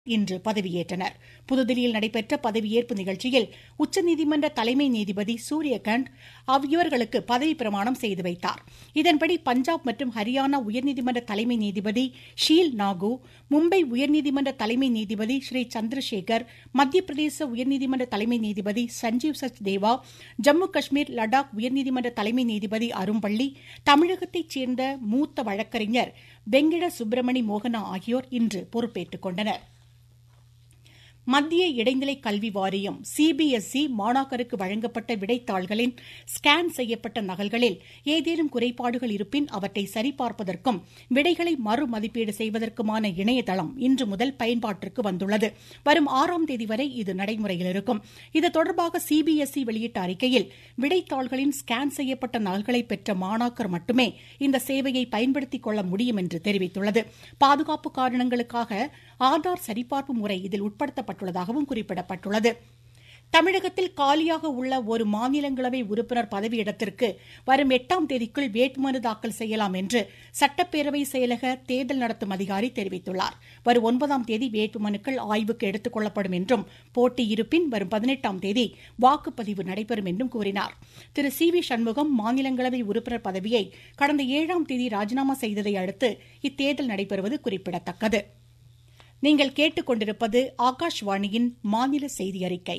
இன்று பதவியேற்றனர் புதுதில்லியில் நடைபெற்ற பதவியேற்பு நிகழ்ச்சியில் உச்சநீதிமன்ற தலைமை நீதிபதி சூரியகாந்த் இவர்களுக்கு பதவி பிரமாணம் செய்து வைத்தார் இதன்படி பஞ்சாப் மற்றும் ஹரியானா உயர்நீதிமன்ற தலைமை நீதிபதி ஷீல் நாகு மும்பை உயர்நீதிமன்ற தலைமை நீதிபதி ஸ்ரீ சந்திரசேகர் மத்திய பிரதேச உயர்நீதிமன்ற தலைமை நீதிபதி சஞ்சீவ் சச் தேவா ஜம்மு காஷ்மீர் லடாக் உயர்நீதிமன்ற தலைமை நீதிபதி அரும்பள்ளி தமிழகத்தைச் சேர்ந்த மூத்த வழக்கறிஞர் வெங்கிட சுப்பிரமணி மோகனா ஆகியோர் இன்று பொறுப்பேற்றுக் கொண்டனா் மத்திய இடைநிலை கல்வி வாரியம் சிபிஎஸ்இ மாணாக்கருக்கு வழங்கப்பட்ட விடைத்தாள்களின் ஸ்கேன் செய்யப்பட்ட நகல்களில் ஏதேனும் குறைபாடுகள் இருப்பின் அவற்றை சரிபார்ப்பதற்கும் விடைகளை மறுமதிப்பீடு செய்வதற்குமான இணையதளம் இன்று முதல் பயன்பாட்டிற்கு வந்துள்ளது வரும் ஆறாம் தேதி வரை இது நடைமுறையில் இருக்கும் இது தொடர்பாக சிபிஎஸ்இ வெளியிட்ட அறிக்கையில் விடைத்தாள்களின் ஸ்கேன் செய்யப்பட்ட நகல்களை பெற்ற மாணாக்கர் மட்டுமே இந்த சேவையை பயன்படுத்திக் கொள்ள முடியும் என்று தெரிவித்துள்ளது பாதுகாப்பு காரணங்களுக்காக ஆதார் சரிபார்ப்பு முறை இதில் உட்படுத்தப்பட்டுள்ளதாகவும் குறிப்பிடப்பட்டுள்ளது தமிழகத்தில் காலியாக உள்ள ஒரு மாநிலங்களவை உறுப்பினர் பதவியிடத்திற்கு வரும் எட்டாம் தேதிக்குள் வேட்புமனு தாக்கல் செய்யலாம் என்று சட்டப்பேரவை செயலக தேர்தல் நடத்தும் அதிகாரி தெரிவித்துள்ளார் வரும் ஒன்பதாம் தேதி வேட்புமனுக்கள் ஆய்வுக்கு எடுத்துக் கொள்ளப்படும் என்றும் போட்டி இருப்பின் வரும் பதினெட்டாம் தேதி வாக்குப்பதிவு நடைபெறும் என்றும் கூறினார் திரு சி வி சண்முகம் மாநிலங்களவை உறுப்பினர் பதவியை கடந்த ஏழாம் தேதி ராஜினாமா செய்ததை அடுத்து இத்தேர்தல் நடைபெறுவது குறிப்பிடத்தக்கது நீங்கள் கேட்டுக்கொண்டிருப்பது ஆகாஷ்வாணியின் மாநில செய்தி அறிக்கை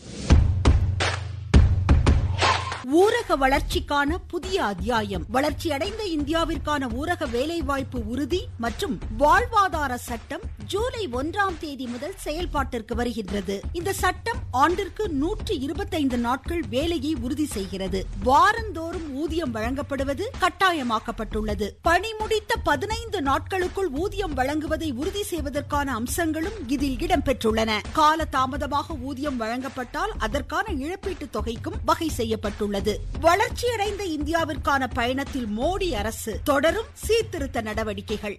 ஊரக வளர்ச்சிக்கான புதிய அத்தியாயம் வளர்ச்சியடைந்த இந்தியாவிற்கான ஊரக வேலைவாய்ப்பு உறுதி மற்றும் வாழ்வாதார சட்டம் ஜூலை ஒன்றாம் தேதி முதல் செயல்பாட்டிற்கு வருகின்றது இந்த சட்டம் ஆண்டிற்கு நூற்று இருபத்தைந்து நாட்கள் வேலையை உறுதி செய்கிறது வாரந்தோறும் ஊதியம் வழங்கப்படுவது கட்டாயமாக்கப்பட்டுள்ளது பணி முடித்த பதினைந்து நாட்களுக்குள் ஊதியம் வழங்குவதை உறுதி செய்வதற்கான அம்சங்களும் இதில் இடம்பெற்றுள்ளன கால தாமதமாக ஊதியம் வழங்கப்பட்டால் அதற்கான இழப்பீட்டு தொகைக்கும் வகை செய்யப்பட்டுள்ளது உள்ளது வளர்ச்சியடைந்த இந்தியாவிற்கான பயணத்தில் மோடி அரசு தொடரும் சீர்திருத்த நடவடிக்கைகள்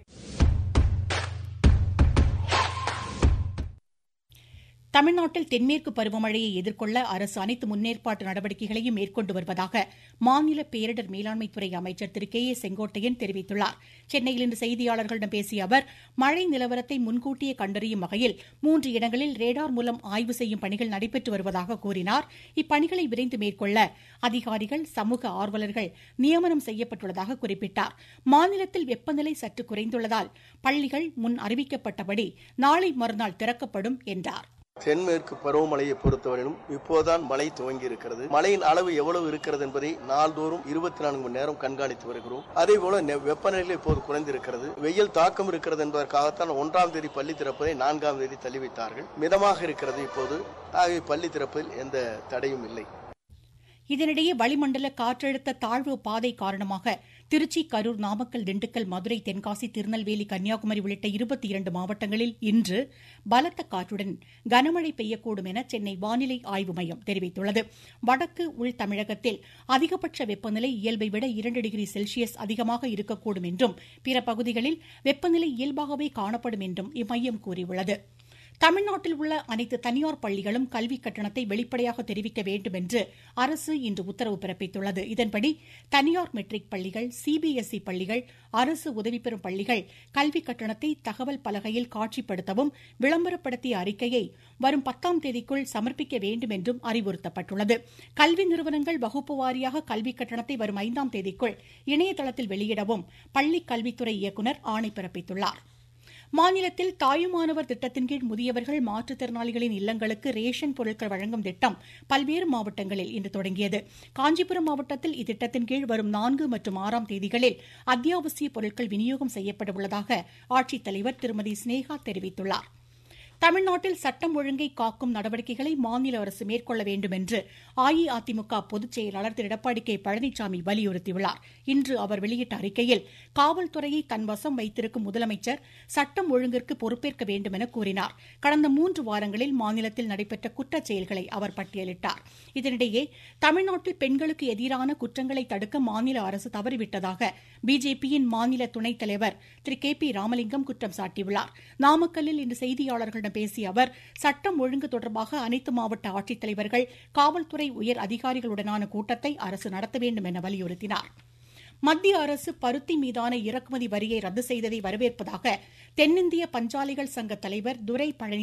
தமிழ்நாட்டில் தென்மேற்கு பருவமழையை எதிர்கொள்ள அரசு அனைத்து முன்னேற்பாட்டு நடவடிக்கைகளையும் மேற்கொண்டு வருவதாக மாநில பேரிடர் மேலாண்மைத்துறை அமைச்சர் திரு கே ஏ செங்கோட்டையன் தெரிவித்துள்ளார் சென்னையில் இன்று செய்தியாளர்களிடம் பேசிய அவர் மழை நிலவரத்தை முன்கூட்டியே கண்டறியும் வகையில் மூன்று இடங்களில் ரேடார் மூலம் ஆய்வு செய்யும் பணிகள் நடைபெற்று வருவதாக கூறினார் இப்பணிகளை விரைந்து மேற்கொள்ள அதிகாரிகள் சமூக ஆர்வலர்கள் நியமனம் செய்யப்பட்டுள்ளதாக குறிப்பிட்டார் மாநிலத்தில் வெப்பநிலை சற்று குறைந்துள்ளதால் பள்ளிகள் முன் அறிவிக்கப்பட்டபடி நாளை மறுநாள் திறக்கப்படும் என்றார் தென்மேற்கு பருவமழையை பொறுத்தவரையிலும் இப்போதுதான் மழை துவங்கி இருக்கிறது மழையின் அளவு எவ்வளவு இருக்கிறது என்பதை நாள்தோறும் இருபத்தி நான்கு மணி நேரம் கண்காணித்து வருகிறோம் அதே போல வெப்பநிலை இப்போது குறைந்திருக்கிறது வெயில் தாக்கம் இருக்கிறது என்பதற்காகத்தான் ஒன்றாம் தேதி பள்ளி திறப்பதை நான்காம் தேதி தள்ளி வைத்தார்கள் மிதமாக இருக்கிறது இப்போது ஆகவே பள்ளி திறப்பதில் எந்த தடையும் இல்லை இதனிடையே வளிமண்டல காற்றழுத்த தாழ்வு பாதை காரணமாக திருச்சி கரூர் நாமக்கல் திண்டுக்கல் மதுரை தென்காசி திருநெல்வேலி கன்னியாகுமரி உள்ளிட்ட இருபத்தி இரண்டு மாவட்டங்களில் இன்று பலத்த காற்றுடன் கனமழை பெய்யக்கூடும் என சென்னை வானிலை ஆய்வு மையம் தெரிவித்துள்ளது வடக்கு உள் தமிழகத்தில் அதிகபட்ச வெப்பநிலை இயல்பை விட இரண்டு டிகிரி செல்சியஸ் அதிகமாக இருக்கக்கூடும் என்றும் பிற பகுதிகளில் வெப்பநிலை இயல்பாகவே காணப்படும் என்றும் இம்மையம் கூறியுள்ளது தமிழ்நாட்டில் உள்ள அனைத்து தனியார் பள்ளிகளும் கல்விக் கட்டணத்தை வெளிப்படையாக தெரிவிக்க வேண்டும் என்று அரசு இன்று உத்தரவு பிறப்பித்துள்ளது இதன்படி தனியார் மெட்ரிக் பள்ளிகள் சிபிஎஸ்இ பள்ளிகள் அரசு உதவி பெறும் பள்ளிகள் கல்விக் கட்டணத்தை தகவல் பலகையில் காட்சிப்படுத்தவும் விளம்பரப்படுத்திய அறிக்கையை வரும் பத்தாம் தேதிக்குள் சமர்ப்பிக்க வேண்டும் என்றும் அறிவுறுத்தப்பட்டுள்ளது கல்வி நிறுவனங்கள் வகுப்பு வாரியாக கல்விக் கட்டணத்தை வரும் ஐந்தாம் தேதிக்குள் இணையதளத்தில் வெளியிடவும் பள்ளிக் கல்வித்துறை இயக்குநர் ஆணை பிறப்பித்துள்ளாா் மாநிலத்தில் தாயுமானவர் திட்டத்தின் கீழ் முதியவர்கள் மாற்றுத்திறனாளிகளின் இல்லங்களுக்கு ரேஷன் பொருட்கள் வழங்கும் திட்டம் பல்வேறு மாவட்டங்களில் இன்று தொடங்கியது காஞ்சிபுரம் மாவட்டத்தில் இத்திட்டத்தின் கீழ் வரும் நான்கு மற்றும் ஆறாம் தேதிகளில் அத்தியாவசிய பொருட்கள் விநியோகம் செய்யப்பட உள்ளதாக ஆட்சித்தலைவர் திருமதி ஸ்னேகா தெரிவித்துள்ளாா் தமிழ்நாட்டில் சட்டம் ஒழுங்கை காக்கும் நடவடிக்கைகளை மாநில அரசு மேற்கொள்ள வேண்டும் என்று அஇஅதிமுக பொதுச் செயலாளர் திரு எடப்பாடி கே பழனிசாமி வலியுறுத்தியுள்ளார் இன்று அவர் வெளியிட்ட அறிக்கையில் காவல்துறையை தன் வசம் வைத்திருக்கும் முதலமைச்சர் சட்டம் ஒழுங்கிற்கு பொறுப்பேற்க வேண்டும் என கூறினார் கடந்த மூன்று வாரங்களில் மாநிலத்தில் நடைபெற்ற குற்றச் செயல்களை அவர் பட்டியலிட்டார் இதனிடையே தமிழ்நாட்டில் பெண்களுக்கு எதிரான குற்றங்களை தடுக்க மாநில அரசு தவறிவிட்டதாக பிஜேபியின் மாநில துணைத் தலைவர் திரு கே பி ராமலிங்கம் குற்றம் சாட்டியுள்ளார் நாமக்கல்லில் இன்று செய்தியாளர்களிடம் பேசிய அவர் சட்டம் ஒழுங்கு தொடர்பாக அனைத்து மாவட்ட ஆட்சித்தலைவர்கள் காவல்துறை உயர் அதிகாரிகளுடனான கூட்டத்தை அரசு நடத்த வேண்டும் என வலியுறுத்தினார் மத்திய அரசு பருத்தி மீதான இறக்குமதி வரியை ரத்து செய்ததை வரவேற்பதாக தென்னிந்திய பஞ்சாலைகள் சங்க தலைவர் துரை பழனி